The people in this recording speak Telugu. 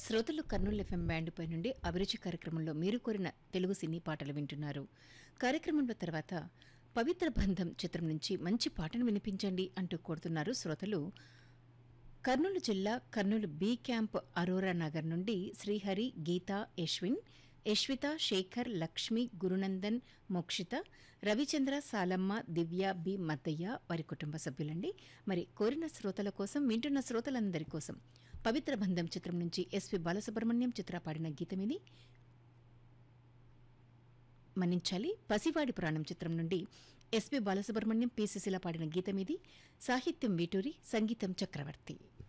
శ్రోతలు కర్నూలు ఎఫ్ఎం బ్యాండ్ పై నుండి అభిరుచి కార్యక్రమంలో మీరు కోరిన తెలుగు సినీ పాటలు వింటున్నారు కార్యక్రమంలో తర్వాత పవిత్ర బంధం చిత్రం నుంచి మంచి పాటను వినిపించండి అంటూ కోరుతున్నారు శ్రోతలు కర్నూలు జిల్లా కర్నూలు బి క్యాంప్ అరోరా నగర్ నుండి శ్రీహరి గీతా యశ్విన్ యశ్విత శేఖర్ లక్ష్మి గురునందన్ మోక్షిత రవిచంద్ర సాలమ్మ దివ్య బి మద్దయ్య వారి కుటుంబ సభ్యులండి మరి కోరిన శ్రోతల కోసం వింటున్న శ్రోతలందరి కోసం పవిత్ర బంధం చిత్రం నుంచి ఎస్పి బాలసుబ్రహ్మణ్యం చిత్ర పాడిన గీతమిది మన్నించాలి పసివాడి పురాణం చిత్రం నుండి ఎస్పి బాలసుబ్రహ్మణ్యం పి సుశీల పాడిన గీతమిది సాహిత్యం వీటూరి సంగీతం చక్రవర్తి